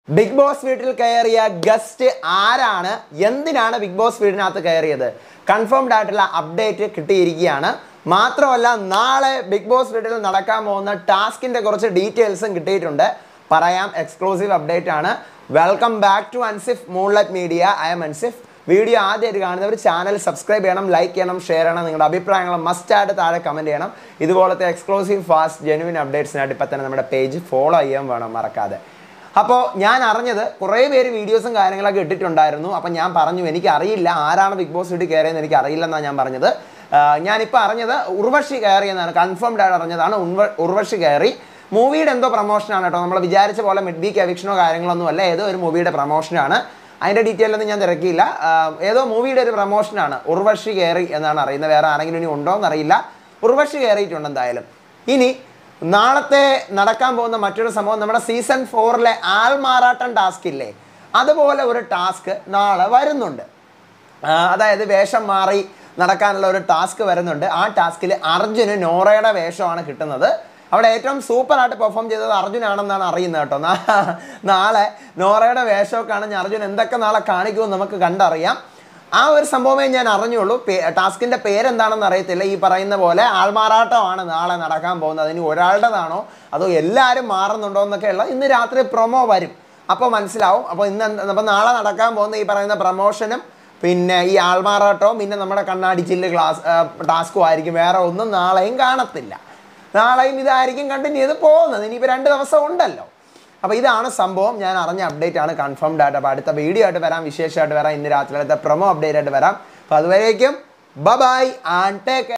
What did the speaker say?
big boss വീട്ടിൽ കയറിയ guest ആരാണ് എന്തിനാണ് ബിഗ് ബോസ് വീടിനകത്ത് കയറിയത് കൺഫേംഡ് ആയിട്ടുള്ള അപ്ഡേറ്റ് കിട്ടിയിരിക്കുകയാണ് മാത്രമല്ല നാളെ ബിഗ് ബോസ് വീട്ടിൽ നടക്കാൻ പോകുന്ന ടാസ്കിന്റെ കുറച്ച് ഡീറ്റെയിൽസും കിട്ടിയിട്ടുണ്ട് പറയാം എക്സ്ക്ലൂസീവ് അപ്ഡേറ്റ് ആണ് welcome back to Ansif Moonlight Media I'm Ansif video ആദ്യമായിട്ട് കാണുന്നവർ ചാനൽ സബ്സ്ക്രൈബ് ചെയ്യണം ലൈക്ക് ചെയ്യണം ഷെയർ ചെയ്യണം നിങ്ങളുടെ അഭിപ്രായങ്ങൾ മസ്റ്റായിട്ട് താഴെ കമൻറ്റ് ചെയ്യണം ഇതുപോലത്തെ എക്സ്ക്ലൂസീവ് ഫാസ്റ്റ് ജെനുവിൻ അപ്ഡേറ്റ്സിനായിട്ട് ഇപ്പം തന്നെ നമ്മുടെ പേജ് ഫോളോ ചെയ്യാൻ വേണം മറക്കാതെ അപ്പോൾ ഞാൻ അറിഞ്ഞത് കുറേ പേര് വീഡിയോസും കാര്യങ്ങളൊക്കെ ഇട്ടിട്ടുണ്ടായിരുന്നു അപ്പം ഞാൻ പറഞ്ഞു എനിക്ക് അറിയില്ല ആരാണ് ബിഗ് ബോസ് വീട്ടിൽ കയറിയെന്ന് എനിക്ക് അറിയില്ലെന്നാണ് ഞാൻ പറഞ്ഞത് ആഹ് ഞാനിപ്പോൾ അറിഞ്ഞത് ഉർവശി കയറിയെന്നാണ് കൺഫേംഡ് ആയിട്ട് അറിഞ്ഞതാണ് ഉൺവ- ഉർവശി കയറി മൂവിയുടെ എന്തോ പ്രൊമോഷനാണ് കേട്ടോ നമ്മൾ വിചാരിച്ച പോലെ മിഡ് വീക്ക് എവിക്ഷനോ കാര്യങ്ങളൊന്നും അല്ല ഏതോ ഒരു മൂവിയുടെ പ്രൊമോഷനാണ് അതിൻ്റെ ഡീറ്റെയിൽ ഒന്നും ഞാൻ തിരക്കിയില്ല ആഹ് ഏതോ മൂവിയുടെ ഒരു പ്രൊമോഷനാണ് ഉർവശി കയറി എന്നാണ് അറിയുന്നത് വേറെ ആരെങ്കിലും ഇനി ഉണ്ടോ എന്നറിയില്ല ഉർവശി കയറിയിട്ടുണ്ട് എന്തായാലും ഇനി നാളത്തെ നടക്കാൻ പോകുന്ന മറ്റൊരു സംഭവം നമ്മുടെ സീസൺ ഫോറിലെ ആൾമാറാട്ടം ടാസ്ക് ഇല്ലേ അതുപോലെ ഒരു ടാസ്ക് നാളെ വരുന്നുണ്ട് ആ, അതായത് വേഷം മാറി നടക്കാനുള്ള ഒരു ടാസ്ക് വരുന്നുണ്ട് ആ ടാസ്കിൽ അർജുന് നോറയുടെ വേഷമാണ് കിട്ടുന്നത് അവിടെ ഏറ്റവും സൂപ്പറായിട്ട് പെർഫോം ചെയ്തത് അർജുനാണെന്നാണ് അറിയുന്നത് കേട്ടോ നാ- നാളെ നോറയുടെ വേഷമൊക്കെ ആണെങ്കിൽ അർജുൻ എന്തൊക്കെ നാളെ കാണിക്കുമെന്ന് നമുക്ക് കണ്ടറിയാം ആ ഒരു സംഭവമേ ഞാൻ അറിഞ്ഞുള്ളൂ പേ- ടാസ്കിന്റെ പേരെന്താണെന്ന് അറിയത്തില്ല ഈ പറയുന്ന പോലെ ആൾമാറാട്ടമാണ് നാളെ നടക്കാൻ പോകുന്നത് ഇനി ഒരാളുടേതാണോ അതോ എല്ലാവരും മാറുന്നുണ്ടോ എന്നൊക്കെയുള്ള ഇന്ന് രാത്രി പ്രൊമോ വരും അപ്പോൾ മനസ്സിലാവും അപ്പോൾ ഇന്ന് എന്ത്- അപ്പോൾ നാളെ നടക്കാൻ പോകുന്ന ഈ പറയുന്ന പ്രൊമോഷനും പിന്നെ ഈ ആൾമാറാട്ടവും പിന്നെ നമ്മുടെ കണ്ണാടി ചില്ല് ക്ലാസ് ടാസ്കും ആയിരിക്കും വേറെ ഒന്നും നാളെയും കാണത്തില്ല നാളെയും ഇതായിരിക്കും കണ്ടിന്യൂ ചെയ്ത് പോകുന്നത് ഇനിയിപ്പോൾ രണ്ട് ദിവസം ഉണ്ടല്ലോ അപ്പോൾ ഇതാണ് സംഭവം ഞാൻ അറിഞ്ഞ അപ്ഡേറ്റ് ആണ് കൺഫേംഡ് ആയിട്ട് അപ്പോൾ അടുത്ത വീഡിയോ ആയിട്ട് വരാം വിശേഷമായിട്ട് വരാം ഇന്ന് രാത്രിയിലത്തെ പ്രൊമോ അപ്ഡേറ്റ് ആയിട്ട് വരാം അപ്പോൾ അതുവരേക്കും ബൈ ആൻഡ് ടേക്ക്